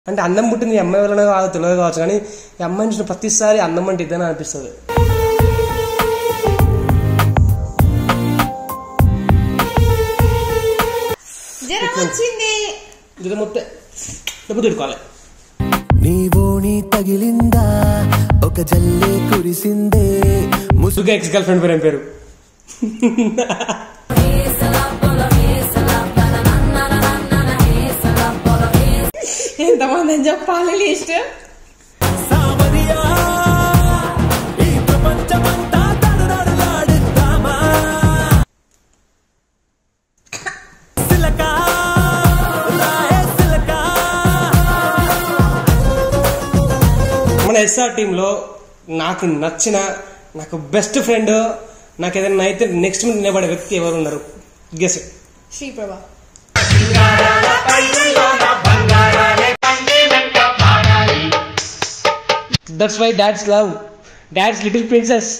అంటే అందం పుట్టింది ఈ అమ్మాయి వలన కాదు తెలియదు కావచ్చు కానీ ఈ అమ్మాయిని చూసిన ప్రతిసారి అందం అంటే ఇదేనా అనిపిస్తుంది జ్వరం వచ్చింది ఇది మొత్తం డబ్బు తిట్టుకోవాలి నీవోని తగిలిందా ఒక జల్లే కురిసిందే ముసు ముసుగా ఎక్స్ గర్ల్ ఫ్రెండ్ పేరు ఏం పేరు ఎంతమంది అని చెప్పాలి లిస్ట్ సావరియా ఈ ప్రపంచమంతా తడుదడులాడుతామా సిలకా రాయే సిలకా మన ఎస్ఆర్ టీంలో నాకు నచ్చిన నాకు బెస్ట్ ఫ్రెండ్ నాకు ఏదైనా అయితే నెక్స్ట్ మినిట్ నిలబడే వ్యక్తి ఎవరు ఉన్నారు guess Sriprabha that's why dad's love dad's little princess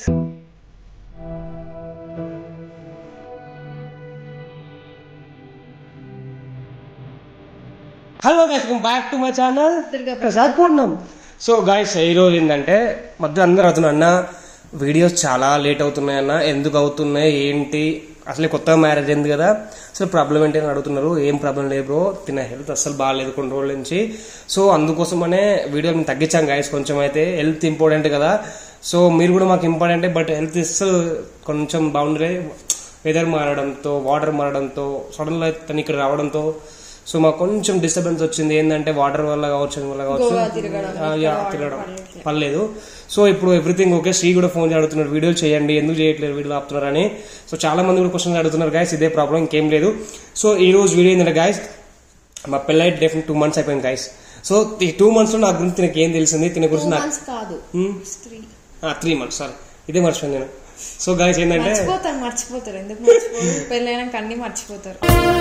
hello guys back to my channel Durga Prasad Purnam so guys ఈ రోజు ఏంటంటే మధ్య అందరూ అవుతున్నారు అన్న వీడియోస్ చాలా లేట్ అవుతున్నాయి అన్న ఎందుకు అవుతున్నాయి ఏంటి అసలే కొత్తగా మ్యారేజ్ అయింది కదా అసలు ప్రాబ్లం ఏంటి అని అడుగుతున్నారు ఏం ప్రాబ్లం లేదు బ్రో తిన హెల్త్ అస్సలు బాగాలేదు కొన్ని రోజుల నుంచి సో అందుకోసమనే వీడియో మేము తగ్గించాం గాయస్ కొంచెం అయితే హెల్త్ ఇంపార్టెంట్ కదా సో మీరు కూడా మాకు ఇంపార్టెంట్ బట్ హెల్త్ అస్సలు కొంచెం బౌండరీ వెదర్ మారడంతో వాటర్ మారడంతో సడన్గా తను ఇక్కడ రావడంతో సో మాకు కొంచెం డిస్టర్బెన్స్ వచ్చింది ఏంటంటే వాటర్ వల్ల కావచ్చు అని వల్ల కావచ్చు గోవా తిరగడం, ఆ, యా, ఇక్కడ తిరగడం పడలేదు. పర్లేదు సో ఇప్పుడు ఎవ్రీథింగ్ ఓకే శ్రీ కూడా ఫోన్ అడుగుతున్నారు వీడియోలు చేయండి ఎందుకు చేయట్లేదు వీడియో ఆపుతున్నారు అని సో చాలా మంది కూడా క్వశ్చన్ అడుగుతున్నారు గాయస్ ఇదే ప్రాబ్లం ఇంకేం లేదు సో ఈ రోజు వీడియో ఏంటంటే గాయస్ మా పెళ్ళై డెఫినెట్ టూ మంత్స్ అయిపోయింది గాయస్ సో ఈ టూ మంత్స్ లో నా గురించి తినకి ఏం తెలిసింది తిన టూ గురించి నాకు మంత్స్ కాదు Hmm? స్త్రీ త్రీ మంత్స్ సారీ ఇదే మర్చిపోయాను నేను సో గాయస్ ఏంటంటే మర్చిపోతారు మర్చిపోతారు ఎందుకు మర్చిపోతారు పెళ్ళైనాక అన్ని మర్చిపోతారు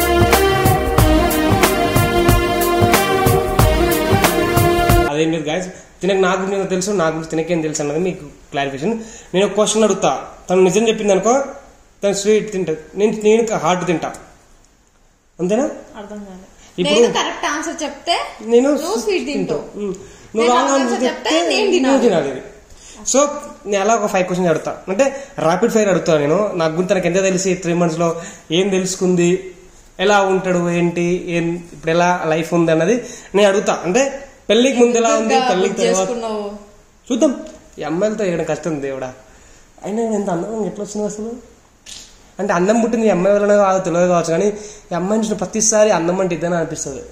అదేం లేదు గాయస్ తినకు నా గురించి నాకు తెలుసు నా గురించి తినకేం తెలుసు అన్నది మీకు క్లారిఫికేషన్ నేను ఒక క్వశ్చన్ అడుగుతా తను నిజం చెప్పింది అనుకో తను స్వీట్ తింటా నేను నేను హార్ట్ తింటా అంతేనా అర్థం కాదు ఇప్పుడు- నేను కరెక్ట్ ఆన్సర్ చెప్తే నేను నువ్వు స్వీట్ తింటావు ఉమ్. నువ్వు నేను రాంగ్ answer ఆన్సర్ చెప్తే చెప్తే నేను నువ్వు తినాలి. తినాలి సో నేను అలా ఒక ఫైవ్ క్వశ్చన్స్ అడుగుతా అంటే ర్యాపిడ్ ఫైర్ అడుగుతా నేను నాకు గురించి తనకు ఎంత తెలిసి త్రీ మంత్స్ లో ఏం తెలుసుకుంది ఎలా ఉంటాడు ఏంటి ఏం ఇప్పుడు ఎలా లైఫ్ ఉంది అన్నది నేను అడుగుతా అంటే పెళ్లికి ముందు ఎలా ఉంది దుర్గా పెళ్లికి బుక్ తర్వాత చేసుకున్నావు చూద్దాం ఈ అమ్మాయిలతో వేయడం కష్టం దేవుడా అయినా నేను ఎంత అందం ఎట్లా వచ్చింది అసలు అంటే అందం పుట్టింది ఈ అమ్మాయి వలన కాదు తెలియదు కావచ్చు కానీ ఈ అమ్మాయిని చూసిన ప్రతిసారి అందం అంటే ఇదేనా అనిపిస్తుంది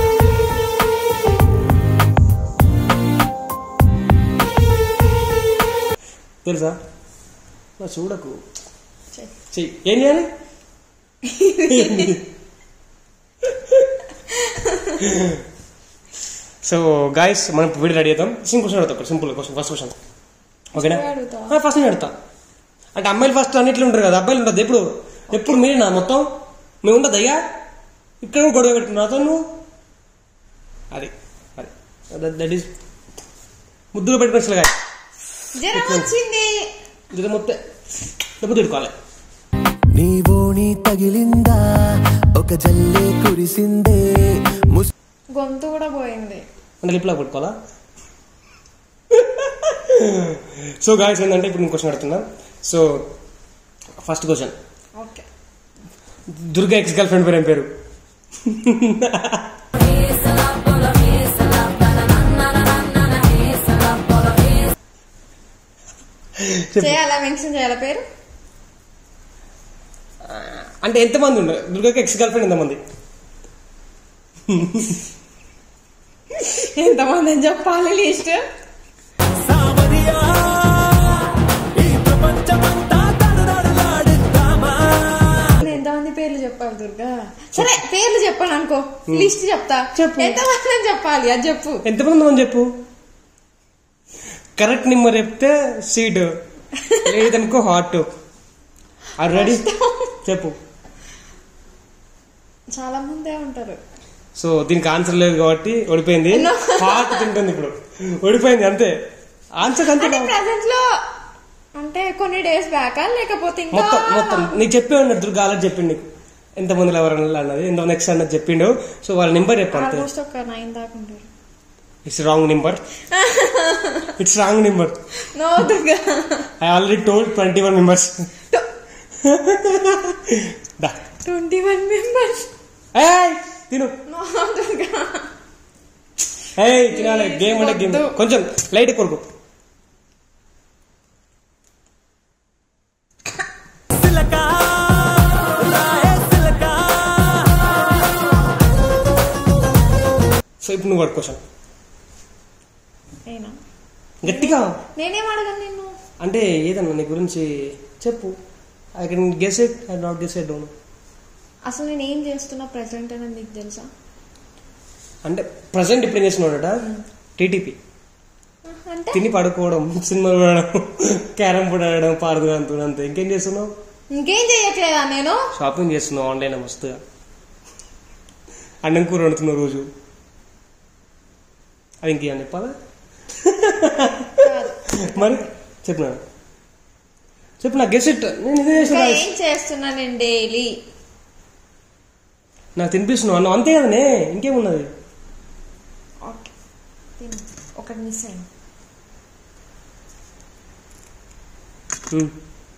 తెలుసా నా చూడకు చెయ్. చెయ్యి ఏం చేయాలి సో గాయస్ మనం వీడియో రెడీ అవుతాం సింపుల్ క్వశ్చన్ అడుగుతాం సింపుల్ క్వశ్చన్ ఫస్ట్ క్వశ్చన్ ఓకేనా నువ్వే అడుగుతావా? ఫస్ట్ నేను అడుగుతా అంటే అమ్మాయిలు ఫస్ట్ అన్నిట్లో ఉంటారు కదా అబ్బాయిలు ఉంటుంది ఎప్పుడు ఎప్పుడు మీరే నా మొత్తం మేము ఉండదు అయ్యా ఇక్కడ కూడా గొడవ పెట్టుకున్నా అతను నువ్వు అది అది దట్ ఈస్ ముద్దులో పెట్టుకోవచ్చు గాయ జ్వరం వచ్చింది ఇది మొత్తం డబ్బు తిట్టుకోవాలి నీవోని తగిలిందా ఒక జల్లే కురిసిందే ముసు గొంతు కూడా పోయింది అంటే లిప్లా పెట్టుకోవాలా సో గాయస్ ఏంటంటే ఇప్పుడు నేను క్వశ్చన్ అడుగుతున్నా so first question okay Durga ex గర్ల్ ఫ్రెండ్ పేరు ఏం పేరు చెప్పు. చేయాలా మెన్షన్ చేయాలా పేరు అంటే ఎంతమంది ఉన్నారు దుర్గాకి ఎక్స్ గర్ల్ ఫ్రెండ్ ఎంతమంది ఎంతమంది అని చెప్పాలి లిస్ట్ సావరియా ఈ ప్రపంచమంతా తడుదడులాడుతామా ఎంతమంది పేర్లు చెప్పాలి దుర్గా సరే పేర్లు చెప్పాను అనుకో లిస్ట్ చెప్తా చెప్పు. ఎంతమంది అని చెప్పాలి అది చెప్పు ఎంతమంది అని చెప్పు కరెక్ట్ నెంబర్ చెప్తే సీట్ లేదనుకో హార్ట్ అది రెడీ చెప్పు చాలా మందే ఉంటారు సో దీనికి ఆన్సర్ లేదు కాబట్టి ఓడిపోయింది No. హార్ట్ తింటుంది ఇప్పుడు ఓడిపోయింది అంతే ఆన్సర్ అంతే అంటే ప్రెసెంట్ లో అంటే కొన్ని డేస్ బ్యాక్ లేకపోతే ఇంకా మొత్తం మొత్తం నీకు చెప్పే ఉన్నాడు దుర్గా అలా చెప్పిండు నీకు ఎంతమంది ఎవరు అన్నది ఎంతమంది నెక్స్ట్ అన్నది చెప్పిండు సో వాళ్ళ నెంబర్ చెప్పండి ఆల్మోస్ట్ ఒక నైన్ దాకా ఉంటారు it's wrong number it's wrong number no Durga I already told twenty one members దా ట్వంటీ వన్ మెంబర్స్ ఏయ్ తిను నో దుర్గా ఏయ్ తినాలి గేమ్ అంటే గేమ్ వద్దు. కొంచెం లైట్ కొరకు సిలక రాయే సిలక సో ఇప్పుడు నువ్వు పడు క్వశ్చన్ అయినా గట్టిగా నేనేం అడగను నిన్ను అంటే ఏదన్నా నీ గురించి చెప్పు I can guess it I not guess it don't అసలు నేను ఏం చేస్తున్నా ప్రెసెంట్ అని నీకు తెలుసా అంటే ప్రజెంట్ ఇప్పుడు ఏం చేస్తున్నాడట టీటీపీ అంటే తిని పడుకోవడం సినిమాలు చూడడం క్యారమ్ బోర్డ్ ఆడడం పార్దు అంత అంతే ఇంకేం చేస్తున్నావు ఇంకేం చేయట్లేదా నేను షాపింగ్ చేస్తున్నావు ఆన్లైన్ మస్తుగా అన్నం కూర వండుతున్నావు రోజు అది ఇంకేం చెప్పాలా కాదు మరి చెప్పు నా చెప్పు నా గెస్ ఇట్ నేను ఇదే ఇంకా చేస్తున్నా ఏం చేస్తున్నా నేను డైలీ నాకు తినిపిస్తున్నావు అన్నం అంతే కదనే ఇంకేమున్నది ఓకే తిను ఒకటి మిస్ అయింది ఉమ్.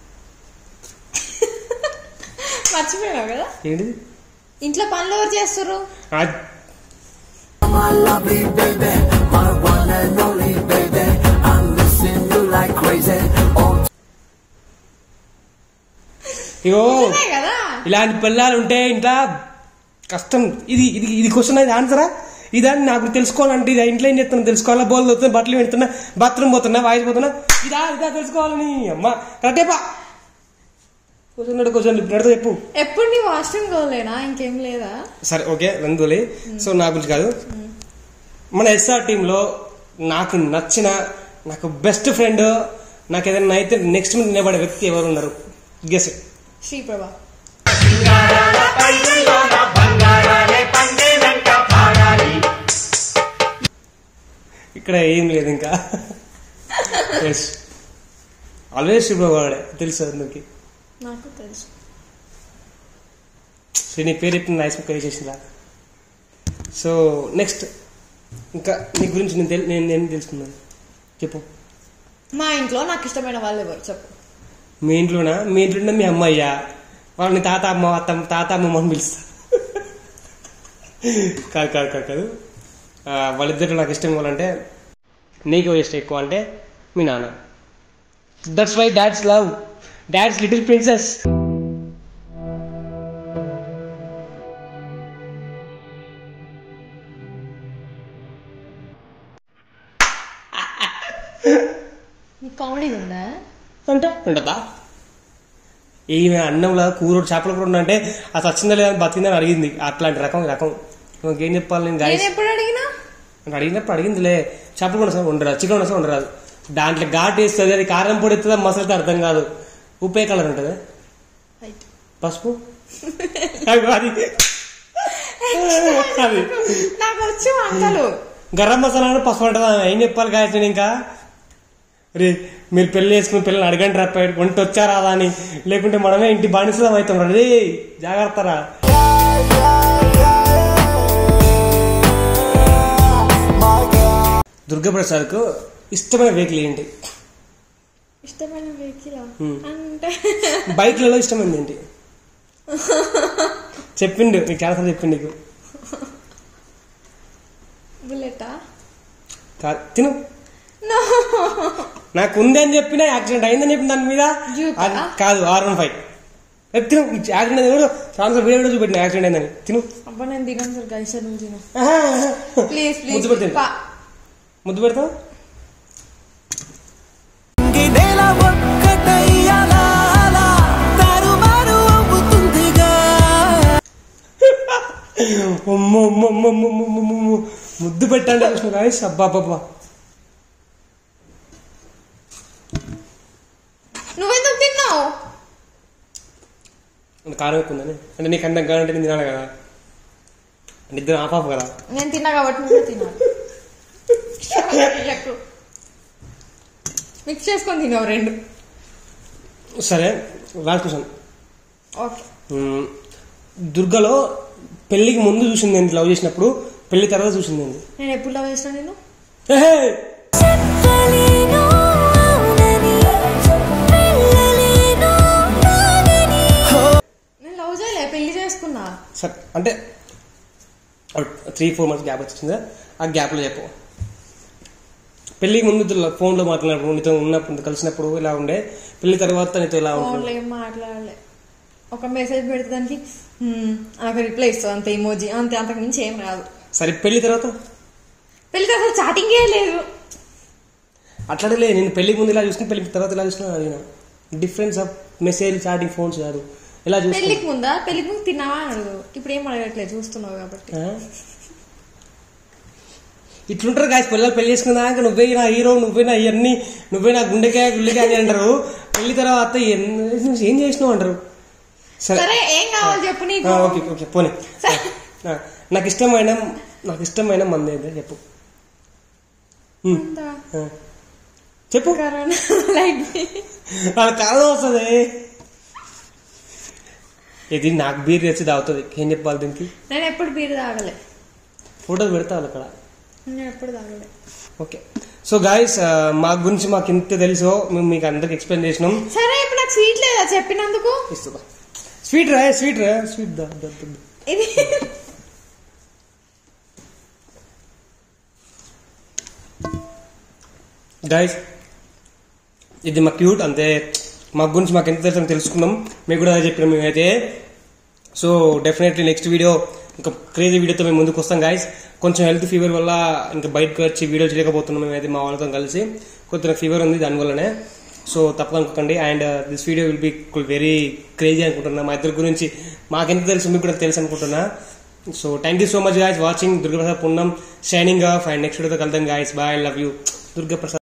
మర్చిపోయావు కదా ఏంటిది ఇంట్లో పనులు ఎవరు చేస్తారు ఆ, My lovely baby, my one and only baby. I'm missing you like crazy. Oh, ఇగో నిజమే కదా ఇలాంటి పిల్లలు ఉంటే ఇంట్లో కష్టం ఇది ఇది ఇది క్వశ్చన్ ఇది ఆన్సరా ఇదని నాకు తెలుసుకోవాలంటే ఇది ఇంట్లో ఏం చేస్తున్నా తెలుసుకోవాలా బోల్ అవుతున్నా బట్టలు పెడుతున్నా బాత్రూమ్ పోతున్నా వాయిస్ పోతున్నా ఇదా ఇదా తెలుసుకోవాలని అమ్మ కరెక్టేపా కూర్చున్నాడు క్వశ్చన్ పెడతా చెప్పు ఎప్పుడు నీ వాష్రూమ్ గోలేనా ఇంకేం లేదా సరే ఓకే రందులే సో నా గురించి కాదు మన ఎస్ఆర్ టీంలో నాకు నచ్చిన నాకు బెస్ట్ ఫ్రెండ్ నాకు ఏదైనా అయితే నెక్స్ట్ మీద నిలబడే వ్యక్తి ఎవరు ఉన్నారు గెస్ శ్రీప్రభ ఇక్కడ ఏం లేదు ఇంకా ఎస్ ఆల్వేస్ శుభవాడే తెలుసు అందుకే నాకు తెలుసు సో నీ పేరు ఎప్పుడు నైస్ ముక్క చేసిందా సో నెక్స్ట్ ఇంకా నీ గురించి నేను తెలి- నేను నేను తెలుసుకున్నాను చెప్పు మా ఇంట్లో నాకు ఇష్టమైన వాళ్ళు ఎవరు చెప్పు మీ ఇంట్లోనా మీ ఇంట్లో మీ అమ్మయ్యా వాళ్ళని తాత అమ్మ అత్త తాత అమ్మమ్మ అని పిలుస్తా కాదు కాదు కాదు కాదు ఆ, వాళ్ళిద్దరు నాకు ఇష్టం ఇవ్వాలంటే నీకు ఇష్టం ఎక్కువ అంటే మీ నాన్న that's why dad's love dad's little princess నీకు కామెడీ ఉందా అంటే ఉంటుందా ఈమె అన్నంలో కూర చేపల కూర అంటే అది వచ్చిందా లేదా బతికిందని అడిగింది అట్లాంటి రకం ఈ రకం ఇంకేం చెప్పాలి నేను నేను గాయస్ ఎప్పుడు అడిగినా అని అడిగినప్పుడు అడిగిందిలే చేపలు కూడా అసలు ఉండరాదు చికెన్ కూడా అసలు ఉండరాదు దాంట్లో ఘాట్ వేస్తుంది అది కారం పొడి ఎత్తుందా మసాలా అర్థం కాదు ఉప్పే కలర్ ఉంటుంది రైట్ పసుపు అది అది అది నాకు వచ్చి వంటలు గరం మసాలా అంటే పసుపు అంటుందా ఏం చెప్పాలి గాయస్ నేను ఇంకా రే మీరు పెళ్లి చేసుకుని పిల్లల్ని అడగండి రా పై- వంట వచ్చా రాదా అని లేకుంటే మనమే ఇంటి బానిసలం అవుతాం రా రే జాగ్రత్త రా దుర్గాప్రసాద్కు ఇష్టమైన వెహికల్ ఏంటి ఇష్టమైన వెహికల్ Hmm. అంటే బైక్లలో ఇష్టమైంది ఏంటి చెప్పిండు నీకు చాలా చెప్పిండు నీకు బుల్లెటా కాదు తిను నో నాకు ఉంది అని చెప్పినా యాక్సిడెంట్ అయిందని చెప్పిన దాని మీద Juke అది ఆ? కాదు ఆర్ వన్ ఫైవ్ తిను యాక్సిడెంట్ అయింది కూడా చాలా వీడియో కూడా చూపెట్టిన యాక్సిడెంట్ అయిందని తిను అబ్బా నేను తినను సార్ గైస్ నువ్వు తిను ఆహా. ప్లీజ్ ముద్దు ప్లీజ్ పెడతాను ముద్దు పెడతావు నేల ఒక్కటయ్యాలా అలా తారుమారు అవుతుందిగా అమ్మ అమ్మ అమ్మ అమ్మ అమ్మ అమ్మ అమ్మ. ముద్దు పెట్టండి కృష్ణ గాయస్ అబ్బా అబ్బా నువ్వెందుకు తిన్నావు అంటే కారం ఎక్కువ ఉందని అంటే నీకు అంత కావాలంటే నేను తినాలి కదా అంటే ఇద్దరు ఆఫ్ ఆఫ్ కదా నేను తిన్నా కాబట్టి నువ్వు తినాలి మిక్స్ చేసుకొని తిన్నావు రెండు సరే లాస్ట్ క్వశ్చన్ ఓకే మ్మ్. దుర్గలో పెళ్లికి ముందు చూసింది ఏంటి లవ్ చేసినప్పుడు పెళ్లి తర్వాత చూసింది ఏంటి నేను ఎప్పుడు లవ్ చేసిన నేను హే! చెప్పలేను అవునని వెళ్ళలేను నాగని నేను లవ్ చేయలే పెళ్లి చేసుకున్నా సరే అంటే త్రీ ఫోర్ మంత్స్ గ్యాప్ వచ్చిందా ఆ గ్యాప్లో చెప్పు పెళ్ళికి ముందు ఫోన్లో మాట్లాడినప్పుడు నీతో ఉన్నప్పుడు కలిసినప్పుడు ఇలా ఉండే పెళ్లి తర్వాత నీతో ఇలా ఉంటుంది ఫోన్లో ఏం మాట్లాడలే ఒక మెసేజ్ పెడితే దానికి "హ్మ్, నాకు రిప్లై ఇస్తావు అంతే ఇమోజీ అంతే అంతకు మించి ఏం రాదు సరే పెళ్లి తర్వాత పెళ్లికి అసలు చాటింగే లేదు అట్లాడలే నేను పెళ్లికి ముందు ఇలా చూసుకుని పెళ్లికి తర్వాత ఇలా చూసుకుని అడిగిన difference of message chatting phones కాదు ఇలా చూసుకుని పెళ్లికి ముందా పెళ్లికి ముందు తిన్నావా అని అడుగు ఇప్పుడు ఏం అడగట్లేదు చూస్తున్నావు కాబట్టి ఆ? ఇట్లుంటారు గాయస్ పిల్లలు పెళ్లి చేసుకున్నాక నువ్వే నా హీరో నువ్వే నా ఇవన్నీ నువ్వే నా గుండెకాయ గుండెకాయ అని అంటారు పెళ్లి తర్వాత ఎన్- నువ్వు ఏం చేసినావు అంటారు సరే సరే ఏం కావాలి చెప్పు నీకు ఆ, ఓకే ఓకే పోనీ సరే. ఆ, నాకు ఇష్టమైన నాకు ఇష్టమైన మంది ఏంటో చెప్పు ఉమ్, అంతా ఆ. చెప్పు కరోనా లైక్ వాళ్ళ కారణం వస్తుంది ఇది నాకు బీర్ తెచ్చి తాగుతుంది ఏం చెప్పాలి దీనికి నేను ఎప్పుడు బీరు తాగలే ఫోటోలు పెడతా వాళ్ళు అక్కడ నేను ఎప్పుడు తాగలే ఓకే సో గాయస్ మా గురించి మాకు ఇంత తెలుసో మేము మీకు అందరికి ఎక్స్ప్లెయిన్ చేసినాం సరే ఇప్పుడు నాకు స్వీట్ లేదా చెప్పినందుకు ఇస్తుందా స్వీట్ రా స్వీట్ రా స్వీట్ దా దా, దా, దా. ఇది గైస్ ఇది మా క్యూట్ అంతే మా గురించి మాకు ఎంత తెలుసు తెలుసుకున్నాం మీకు కూడా అదే చెప్పినాం మేమైతే సో డెఫినెట్లీ నెక్స్ట్ వీడియో ఇంకా క్రేజీ వీడియోతో మేము ముందుకు వస్తాం గాయస్ కొంచెం హెల్త్ ఫీవర్ వల్ల ఇంకా బయటకు వచ్చి వీడియో చేయలేకపోతున్నాం మేమైతే మా వాళ్ళతో కలిసి కొద్దిగా ఫీవర్ ఉంది దానివల్లనే సో తప్పక అనుకోకండి and this video will be very crazy అనుకుంటున్నా మా ఇద్దరి గురించి మాకెంత తెలుసు మీకు కూడా తెలుసు అనుకుంటున్నా so thank you so much guys watching Durgaprasad Punnam signing off and next వీడియోతో కలుద్దాం guys bye love you Durgaprasad